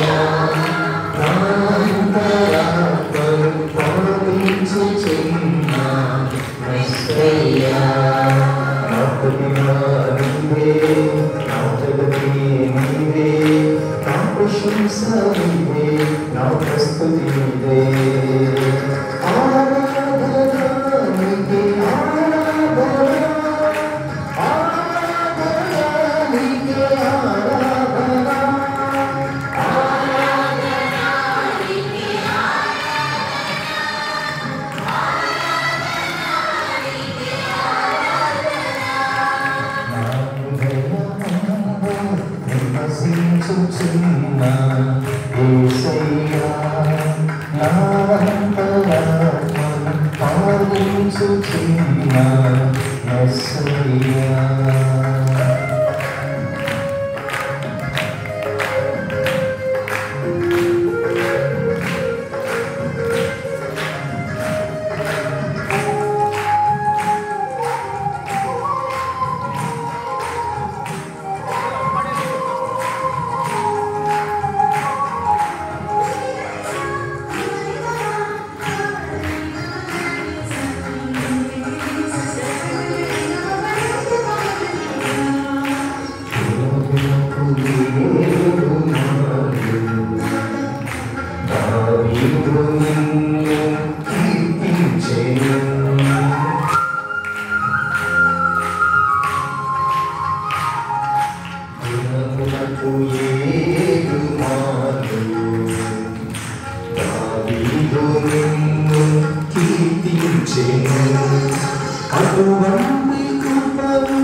నా ప్రస్తుతి నీవే ఆరాధన నీకే ఆరాధన Yeah. అటువంటి కృపను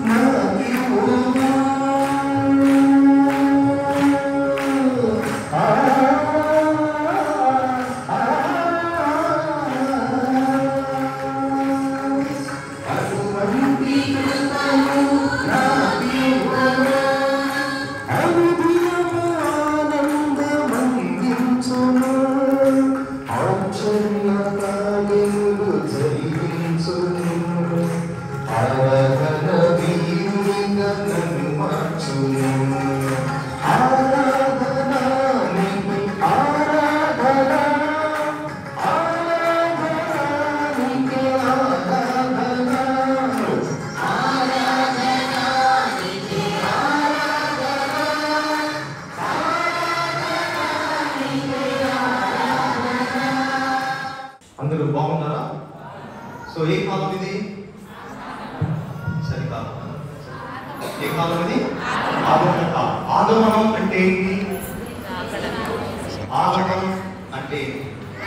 అందరూ బాగున్నారా సో ఏ కాలం ఇది సరి కాలం ఏ కాలం ఇది ఆగమన కాలం ఆగమనం అంటే ఏంటి ఆగమనం అంటే ఏంటి?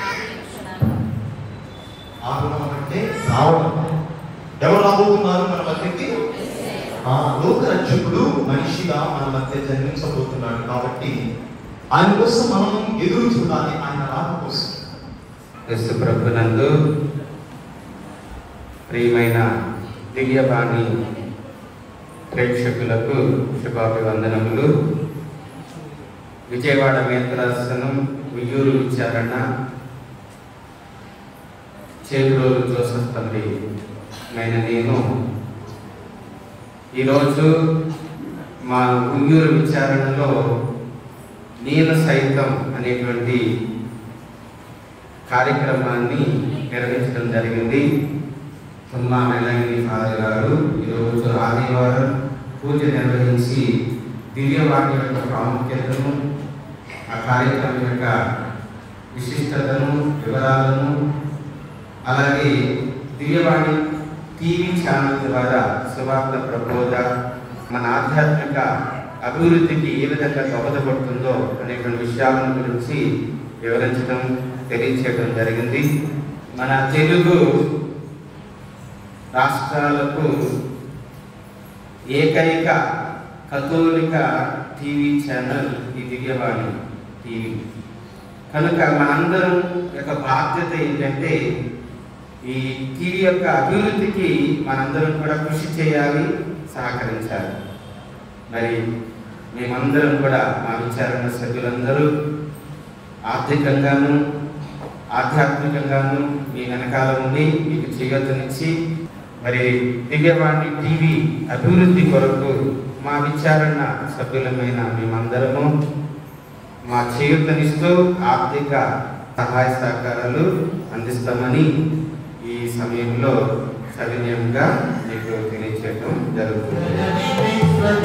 ఆగమనం అంటే రావడం ఎవరు రాబోతున్నారు మన మధ్యకి ఆ లోకరక్షకుడు మనిషిగా మన మధ్య జన్మించబోతున్నాడు కాబట్టి ఆయన కోసం మనం ఎదురు చూడాలి ఆయన రాక కోసం యేసు ప్రభునందు ప్రియమైన దివ్యవాణి ప్రేక్షకులకు శుభాభివందనములు విజయవాడ మేత్రాసనం వియ్యూరు విచారణ చేతురోలు జోసఫ్ తండ్రి అయిన నేను ఈరోజు మా ఉయ్యూరు విచారణలో నేను సైతం అనేటువంటి కార్యక్రమాన్ని నిర్వహించడం జరిగింది తుమ్మా వెల్లంగిరి ఫాదర్ గారు ఈరోజు ఆదివారం పూజ నిర్వహించి దివ్యవాణి యొక్క ప్రాముఖ్యతను ఆ కార్యక్రమం యొక్క విశిష్టతను వివరాలను అలాగే దివ్యవాణి టీవీ ఛానల్ ద్వారా సువార్త ప్రబోధ మన ఆధ్యాత్మిక అభివృద్ధికి ఏ విధంగా దోహదపడుతుందో అనేటువంటి విషయాలను గురించి వివరించడం తెలియచేయడం జరిగింది మన తెలుగు రాష్ట్రాలకు ఏకైక కథోలిక టీవీ ఛానల్ ఈ దివ్యవాణి టీవీ కనుక మనందరం యొక్క బాధ్యత ఏంటంటే ఈ టీవీ యొక్క అభివృద్ధికి మనందరం కూడా కృషి చేయాలి సహకరించాలి మరి మేమందరం కూడా మా విచారణ సభ్యులందరూ ఆర్థికంగాను ఆధ్యాత్మికంగాను మీ వెనకాల ఉండి మీకు చేయతనిచ్చి మరి దివ్యవాణి టీవీ అభివృద్ధి కొరకు మా విచారణ సభ్యులమైన మేమందరము మా చేయూతనిస్తూ ఆర్థిక సహాయ సహకారాలు అందిస్తామని ఈ సమయంలో సవినయంగా మీకు తెలియచేయడం జరుగుతుంది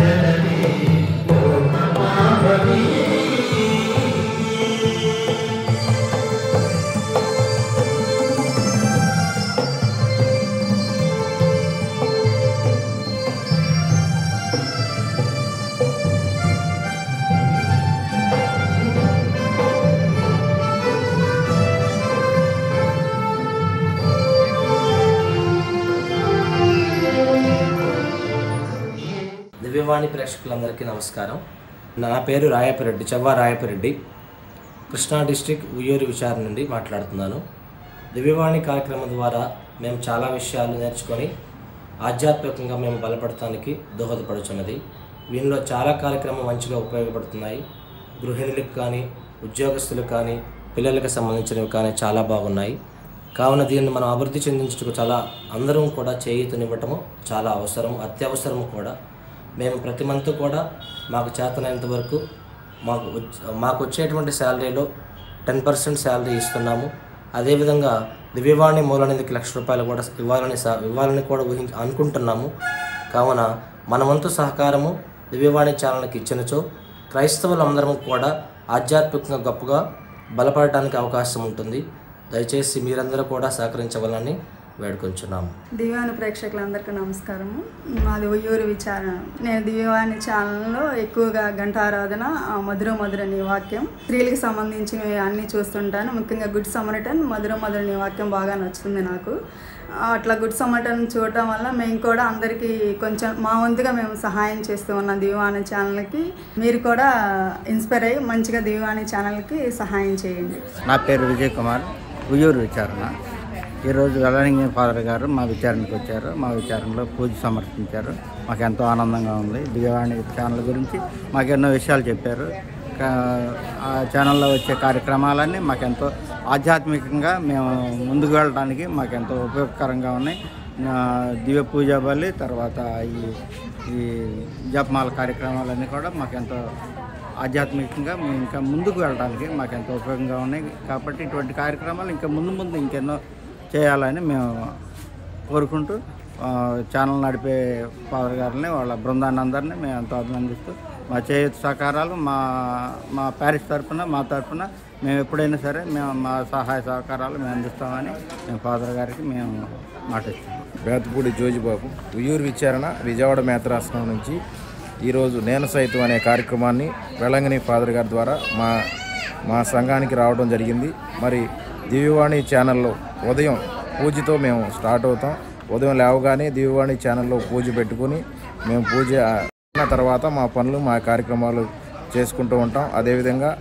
దివ్యవాణి ప్రేక్షకులందరికీ నమస్కారం నా పేరు రాయపరెడ్డి చెవ్వ రాయపరెడ్డి కృష్ణా డిస్టిక్ ఉయ్యూరు విచారణ నుండి మాట్లాడుతున్నాను దివ్యవాణి కార్యక్రమం ద్వారా మేము చాలా విషయాలు నేర్చుకొని ఆధ్యాత్మికంగా మేము బలపడటానికి దోహదపడుచున్నది దీనిలో చాలా కార్యక్రమం మంచిగా ఉపయోగపడుతున్నాయి గృహిణులకు కానీ ఉద్యోగస్తులకు కానీ పిల్లలకు సంబంధించినవి కానీ చాలా బాగున్నాయి కావున దీన్ని మనం అభివృద్ధి చెందించుటకు చాలా అందరం కూడా చేయూతనివ్వటము చాలా అవసరం అత్యవసరం కూడా మేము ప్రతి మంత్ కూడా మాకు చేతనైనంత వరకు మాకు వచ్చ- మాకు వచ్చేటువంటి శాలరీలో టెన్ పర్సెంట్ శాలరీ ఇస్తున్నాము అదేవిధంగా దివ్యవాణి మూలనిధికి లక్ష రూపాయలు కూడా ఇవ్వాలని సా- ఇవ్వాలని కూడా ఊహించి అనుకుంటున్నాము కావున మన వంతు సహకారము దివ్యవాణి ఛానల్కి ఇచ్చినచో క్రైస్తవులందరం కూడా ఆధ్యాత్మికంగా గొప్పగా బలపడటానికి అవకాశం ఉంటుంది దయచేసి మీరందరూ కూడా సహకరించవాలని వేడుకొంచున్నాము దివ్యవాణి ప్రేక్షకులందరికీ నమస్కారము మాది ఉయ్యూరు విచారణ నేను దివ్యవాణి ఛానల్లో ఎక్కువగా ఘంటారాధన ఆ, మధుర మధురని వాక్యం స్త్రీలకు సంబంధించినవి అన్నీ చూస్తుంటాను ముఖ్యంగా గుడ్ సమరటన్ మధుర మధురని వాక్యం బాగా నచ్చుతుంది నాకు ఆ, అట్లా గుడ్ సమరటన్ చూడటం వల్ల మేము కూడా అందరికీ కొంచెం మా వంతుగా మేము సహాయం చేస్తూ ఉన్నాం దివ్యవాణి ఛానల్కి మీరు కూడా ఇన్స్పైర్ అయ్యి మంచిగా దివ్యవాణి ఛానల్కి సహాయం చేయండి నా పేరు విజయ్ కుమార్ ఉయ్యూరు విచారణ ఈరోజు వెల్లలింగ ఫాదర్ గారు మా విచారణకు వచ్చారు మా విచారణలో పూజ సమర్పించారు మాకు ఎంతో ఆనందంగా ఉంది దివ్యవాణి ఛానల్ గురించి మాకు ఎన్నో విషయాలు చెప్పారు కా- ఆ ఛానల్లో వచ్చే కార్యక్రమాలన్నీ మాకెంతో ఆధ్యాత్మికంగా మేము ముందుకు వెళ్ళడానికి మాకెంతో ఉపయోగకరంగా ఉన్నాయి ఆ, దివ్య పూజ బలి తర్వాత ఈ ఈ జపమాల కార్యక్రమాలన్నీ కూడా మాకెంతో ఆధ్యాత్మికంగా మేము ఇంకా ముందుకు వెళ్ళడానికి మాకు ఎంతో ఉపయోగంగా ఉన్నాయి కాబట్టి ఇటువంటి కార్యక్రమాలు ఇంకా ముందు ముందు ఇంకెన్నో చేయాలని మేము కోరుకుంటూ ఆ, ఛానల్ నడిపే ఫాదర్ గారిని వాళ్ళ బృందాన్ని అందరినీ మేము ఎంతో అభినందిస్తూ మా చేయూత సహకారాలు మా మా ప్యారిస్ తరఫున మా తరఫున మేము ఎప్పుడైనా సరే మేము మా సహాయ సహకారాలు మేము అందిస్తామని మేము ఫాదర్ గారికి మేము మాటిస్తున్నాం బేతపూడి జోజిబాబు ఉయ్యూరు విచారణ విజయవాడ మేత్రాసనం నుంచి ఈరోజు నేను సైతం అనే కార్యక్రమాన్ని వెలంగని ఫాదర్ గారి ద్వారా మా మా సంఘానికి రావడం జరిగింది మరి దివ్యవాణి ఛానల్లో ఉదయం పూజతో మేము స్టార్ట్ అవుతాం ఉదయం లేవగానే దివ్యవాణి ఛానల్లో పూజ పెట్టుకుని మేము పూజ అయిన తర్వాత మా పనులు మా కార్యక్రమాలు చేసుకుంటూ ఉంటాం అదేవిధంగా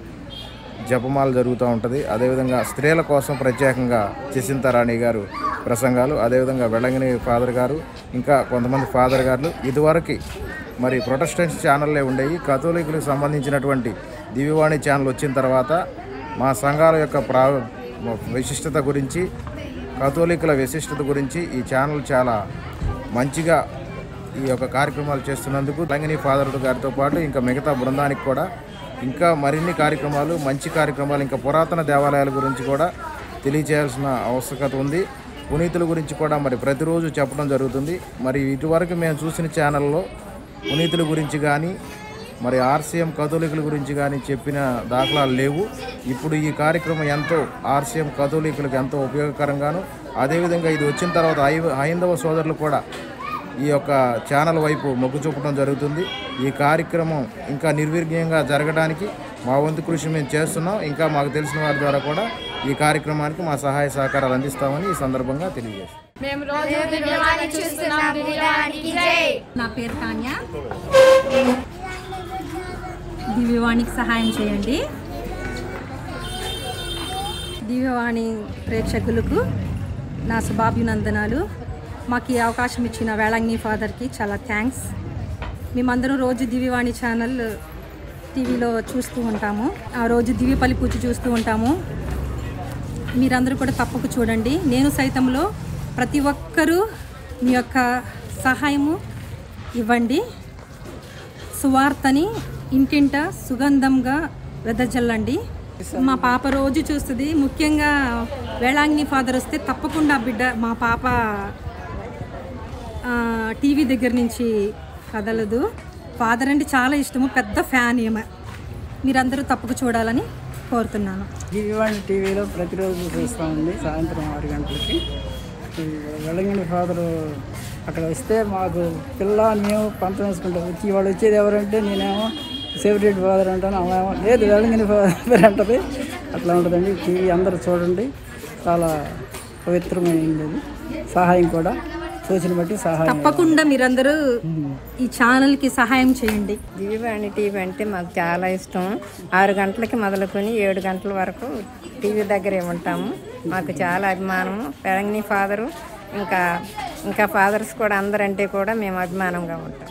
జపమాల జరుగుతూ ఉంటుంది అదేవిధంగా స్త్రీల కోసం ప్రత్యేకంగా జసింత రాణి గారు ప్రసంగాలు అదేవిధంగా వెలంగిని ఫాదర్ గారు ఇంకా కొంతమంది ఫాదర్ గారు ఇదివరకు మరి ప్రొటెస్టెంట్స్ ఛానల్లే ఉండేవి కథోలికులకు సంబంధించినటువంటి దివ్యవాణి ఛానల్ వచ్చిన తర్వాత మా సంఘాల యొక్క ప్రా విశిష్టత గురించి కథోలికుల విశిష్టత గురించి ఈ ఛానల్ చాలా మంచిగా ఈ యొక్క కార్యక్రమాలు చేస్తున్నందుకు లంగిని ఫాదర్ గారితో పాటు ఇంకా మిగతా బృందానికి కూడా ఇంకా మరిన్ని కార్యక్రమాలు మంచి కార్యక్రమాలు ఇంకా పురాతన దేవాలయాల గురించి కూడా తెలియచేయాల్సిన ఆవశ్యకత ఉంది పునీతుల గురించి కూడా మరి ప్రతిరోజు చెప్పడం జరుగుతుంది మరి ఇటువరకు మేము చూసిన ఛానల్లో పునీతుల గురించి కానీ మరి ఆర్సీఎం కథోలికుల గురించి కానీ చెప్పిన దాఖలాలు లేవు ఇప్పుడు ఈ కార్యక్రమం ఎంతో ఆర్సీఎం కథోలికులకు ఎంతో ఉపయోగకరంగాను అదేవిధంగా ఇది వచ్చిన తర్వాత హై- హైందవ సోదరులు కూడా ఈ యొక్క ఛానల్ వైపు మొగ్గు చూపడం జరుగుతుంది ఈ కార్యక్రమం ఇంకా నిర్విఘ్నంగా జరగడానికి మా వంతు కృషి మేము చేస్తున్నాం ఇంకా మాకు తెలిసిన వారి ద్వారా కూడా ఈ కార్యక్రమానికి మా సహాయ సహకారాలు అందిస్తామని ఈ సందర్భంగా తెలియజేస్తాం మేము రోజు దివ్యవాణి చూస్తున్నాం దివ్యవాణికి జై నా పేరు తాన్య దివ్యవాణికి సహాయం చేయండి దివ్యవాణి ప్రేక్షకులకు నా శుభాభినందనాలు మాకు ఈ అవకాశం ఇచ్చిన వేళంగి ఫాదర్కి చాలా థ్యాంక్స్ మేమందరం రోజు దివ్యవాణి ఛానల్ టీవీలో చూస్తూ ఉంటాము ఆ రోజు దివ్యపల్లి పూజ చూస్తూ ఉంటాము మీరందరూ కూడా తప్పక చూడండి నేను సైతంలో ప్రతి ఒక్కరూ మీ యొక్క సహాయము ఇవ్వండి సువార్తని ఇంటింట సుగంధంగా వెదజల్లండి మా పాప రోజు చూస్తుంది ముఖ్యంగా వేళాంగిని ఫాదర్ వస్తే తప్పకుండా బిడ్డ మా పాప ఆ, టీవీ దగ్గర నుంచి కదలదు ఫాదర్ అంటే చాలా ఇష్టము పెద్ద ఫ్యాన్ ఏమ మీరందరూ తప్పక చూడాలని కోరుతున్నాను దివ్యవాణి టీవీలో ప్రతిరోజు చూస్తామండి సాయంత్రం ఆరు గంటలకి ఈ వెలంగిని ఫాదరు అక్కడ వస్తే మాకు పిల్ల మేము పంతం వేసుకుంటాం వచ్చి వాళ్ళు వచ్చేది ఎవరంటే నేనేమో సెవరెడ్ ఫాదర్ అంటాను ఆమెమో లేదు వెలంగిని ఫాదర్ అంటది అట్లా ఉంటుందండి టీవీ అందరూ చూడండి చాలా పవిత్రమైనది అది సహాయం కూడా సూచన బట్టి సహాయం తప్పకుండా మీరందరూ ఈ ఛానల్కి సహాయం చేయండి దివ్యవాణి టీవీ అంటే మాకు చాలా ఇష్టం ఆరు గంటలకి మొదలుకొని ఏడు గంటల వరకు టీవీ దగ్గరే ఉంటాము మాకు చాలా అభిమానము పెరంగిని ఫాదరు ఇంకా ఇంకా ఫాదర్స్ కూడా అందరంటే కూడా మేము అభిమానంగా ఉంటాం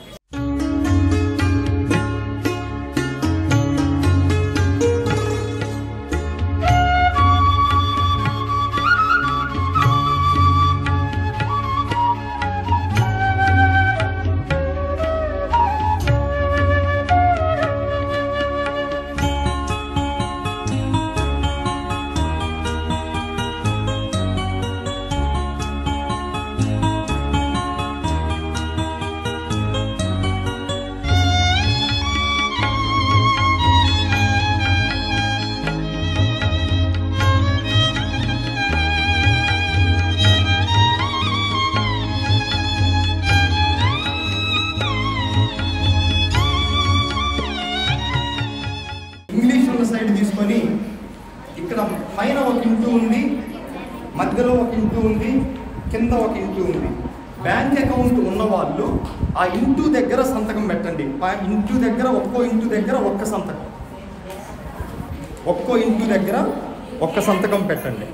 ఇంగ్లీష్ ఉన్న సైడ్ తీసుకొని ఇక్కడ పైన ఒక ఇంటూ ఉంది మధ్యలో ఒక ఇంటూ ఉంది కింద ఒక ఇంటూ ఉంది బ్యాంక్ అకౌంట్ ఉన్న వాళ్ళు ఆ ఇంటూ దగ్గర సంతకం పెట్టండి ఆ ఇంటూ దగ్గర ఒక్కో ఇంటూ దగ్గర ఒక్క సంతకం ఒక్కో ఇంటూ దగ్గర ఒక్క సంతకం పెట్టండి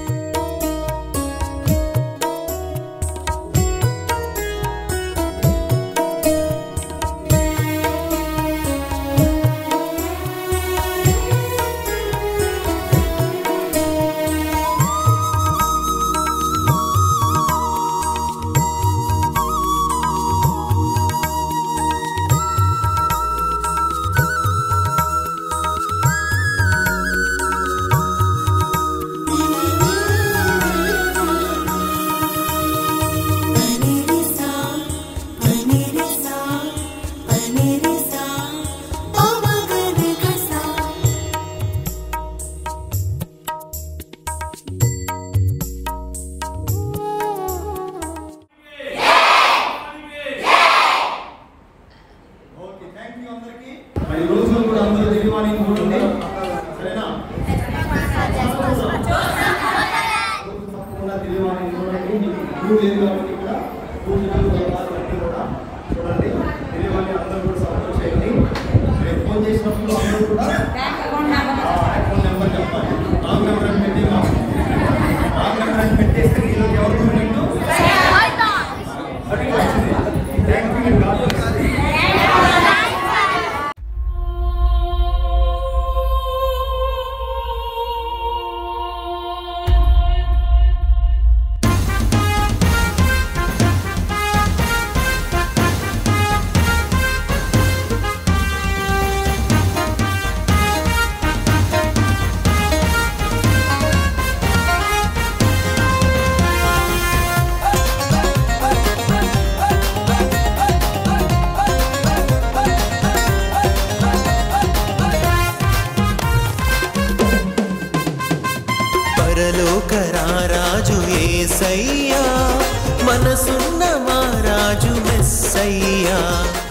మరి రోజు కూడా అందరూ దివ్యవాణి చూడండి సరేనా తప్పకుండా దివ్యవాణి చూడండి మీకు లేదు కాబట్టి ఇక్కడ పూజలు వ్రతాలు అన్నీ కూడా చూడండి దివ్యవాణి అందరూ కూడా సపోర్ట్ చేయండి రేపు ఫోన్ చేసినప్పుడు అందరూ కూడా అకౌంట్ నెంబర్ చెప్పాలి రాంగ్ నెంబర్ అని పెట్టి రాంగ్ నెంబర్ అని పెట్టేస్తే ఈరోజు ఎవరు చూడండి థ్యాంక్ యూ గాడ్ పరలోక రారాజు ఏసయ్యా మనసున్న మా రాజు మెస్సయ్యా